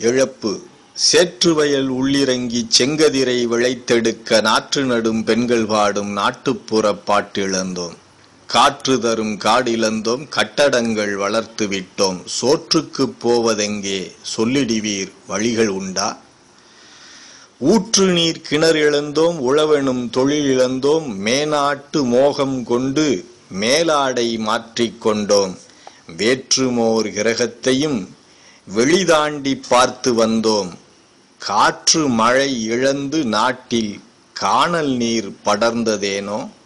இழப்பு சேற்றுவயல் உள்ளிறங்கி செங்கதிரை விளைத்தெடுக்க நாற்று நடும் பெண்கள் பாடும் நாட்டுப்புற பாட்டிழந்தோம் காற்று தரும் காடிழந்தோம் கட்டடங்கள் வளர்த்து விட்டோம் சோற்றுக்குப் போவதெங்கே சொல்லிடுவீர் வழிகள் உண்டா ஊற்று நீர் கிணறு இழந்தோம் உழவெனும் தொழில் இழந்தோம் மேநாட்டு மோகம் கொண்டு மேலாடை மாற்றிக்கொண்டோம் வேற்றுமோர் கிரகத்தையும் வெளிதாண்டி பார்த்து வந்தோம் காற்று மழை இழந்து நாட்டில் காணல் நீர் படர்ந்ததேனோ